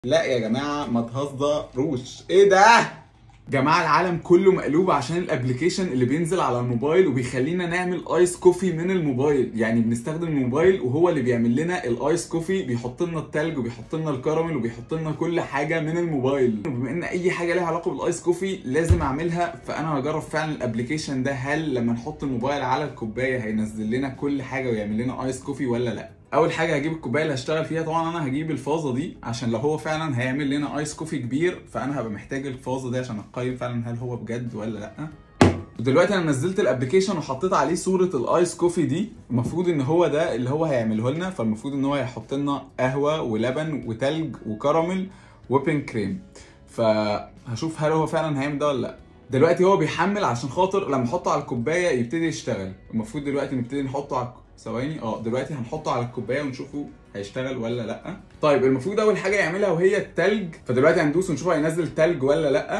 لا يا جماعه ما تهزروش ايه ده جماعه العالم كله مقلوب عشان الابلكيشن اللي بينزل على الموبايل وبيخلينا نعمل ايس كوفي من الموبايل يعني بنستخدم الموبايل وهو اللي بيعمل لنا الايس كوفي بيحط لنا التلج وبيحط لنا الكراميل وبيحط لنا كل حاجه من الموبايل بما ان اي حاجه ليها علاقه بالايس كوفي لازم اعملها فانا هجرب فعلا الابلكيشن ده هل لما نحط الموبايل على الكوبايه هينزل لنا كل حاجه ويعمل لنا ايس كوفي ولا لا اول حاجه هجيب الكوبايه اللي هشتغل فيها طبعا انا هجيب الفازه دي عشان لو هو فعلا هيعمل لنا ايس كوفي كبير فانا هبقى محتاج الفازه دي عشان اقيم فعلا هل هو بجد ولا لا ودلوقتي انا نزلت الابلكيشن وحطيت عليه صوره الايس كوفي دي المفروض ان هو ده اللي هو هيعمله لنا فالمفروض ان هو هيحط لنا قهوه ولبن وتلج وكراميل وبين كريم فهشوف هل هو فعلا هيعمل ده ولا لا دلوقتي هو بيحمل عشان خاطر لما احطه على الكوبايه يبتدي يشتغل المفروض دلوقتي نبتدي نحطه على ثواني اه دلوقتي هنحطه على الكوبايه ونشوفه هيشتغل ولا لا طيب المفروض اول حاجه يعملها وهي التلج فدلوقتي هندوس ونشوف هينزل تلج ولا لا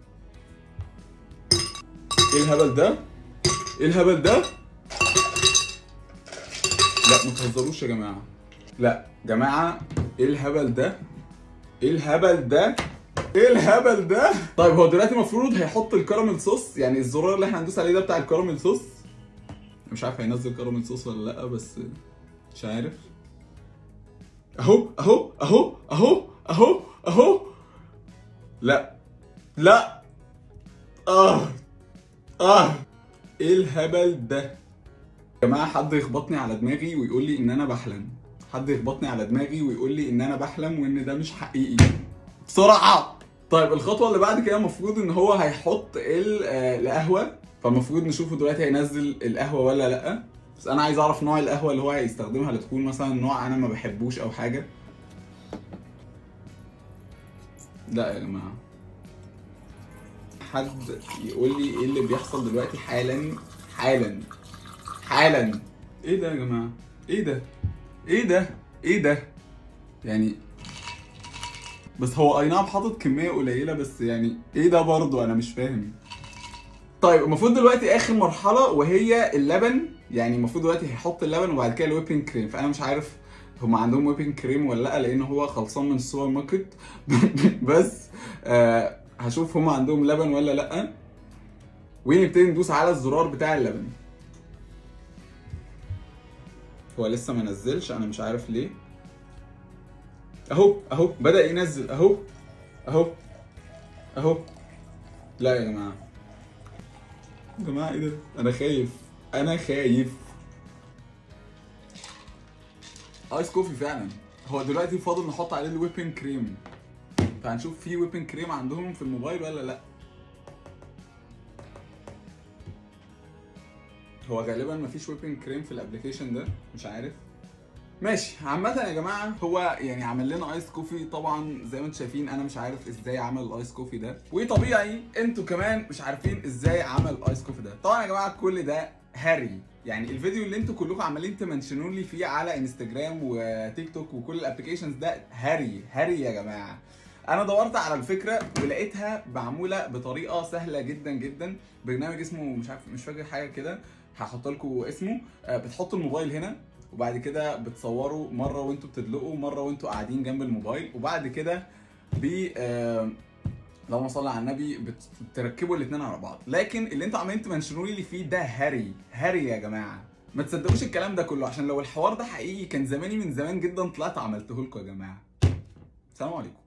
ايه الهبل ده ايه الهبل ده لا ما تهزروش يا جماعه لا جماعه ايه الهبل ده ايه الهبل ده ايه الهبل ده طيب هو دلوقتي المفروض هيحط الكراميل صوص يعني الزرار اللي احنا هندوس عليه ده بتاع الكراميل صوص مش عارف هينزل كراميل صوص ولا لا بس مش عارف اهو اهو اهو اهو اهو اهو لا لا اه اه ايه الهبل ده يا جماعه حد يخبطني على دماغي ويقول لي ان انا بحلم حد يخبطني على دماغي ويقول لي ان انا بحلم وان ده مش حقيقي بسرعه طيب الخطوه اللي بعد كده المفروض ان هو هيحط القهوه فالمفروض نشوفه دلوقتي هينزل القهوه ولا لا بس انا عايز اعرف نوع القهوه اللي هو هيستخدمها اللي تكون مثلا نوع انا ما بحبوش او حاجه لا يا جماعه حد يقول لي ايه اللي بيحصل دلوقتي حالا حالا حالا ايه ده يا جماعه ايه ده ايه ده ايه ده يعني بس هو اي نعم حاطط كميه قليله بس يعني ايه ده برضه انا مش فاهم طيب المفروض دلوقتي اخر مرحله وهي اللبن يعني المفروض دلوقتي هيحط اللبن وبعد كده الويبنج كريم فانا مش عارف هم عندهم ويبنج كريم ولا لا لان هو خلصان من السوبر ماركت بس آه هشوف هم عندهم لبن ولا لا ونبتدي ندوس على الزرار بتاع اللبن هو لسه ما نزلش انا مش عارف ليه اهو اهو بدا ينزل اهو اهو اهو لا يا جماعه يا جماعه ايه ده انا خايف انا خايف ايس كوفي فعلا هو دلوقتي فاضل نحط عليه الويبنج كريم فهنشوف في ويبنج كريم عندهم في الموبايل ولا لا هو غالبا مفيش ويبنج كريم في الابلكيشن ده مش عارف ماشي عامة يا جماعة هو يعني عمل لنا ايس كوفي طبعا زي ما انتم شايفين انا مش عارف ازاي عمل الايس كوفي ده وطبيعي انتوا كمان مش عارفين ازاي عمل الايس كوفي ده طبعا يا جماعة كل ده هاري يعني الفيديو اللي انتوا كلكم عمالين تمنشنوا لي فيه على انستجرام وتيك توك وكل الابلكيشنز ده هاري هاري يا جماعة انا دورت على الفكره ولقيتها معموله بطريقه سهله جدا جدا برنامج اسمه مش عارف مش فاكر حاجه كده هحط لكم اسمه بتحط الموبايل هنا وبعد كده بتصوروا مره وانتوا بتدلقوا مره وانتوا قاعدين جنب الموبايل وبعد كده بي آه اللهم صل على النبي بتركبوا الاثنين على بعض لكن اللي انتوا عمالين تمنشنوا لي فيه ده هري هري يا جماعه ما تصدقوش الكلام ده كله عشان لو الحوار ده حقيقي كان زماني من زمان جدا طلعت عملته لكم يا جماعه سلام عليكم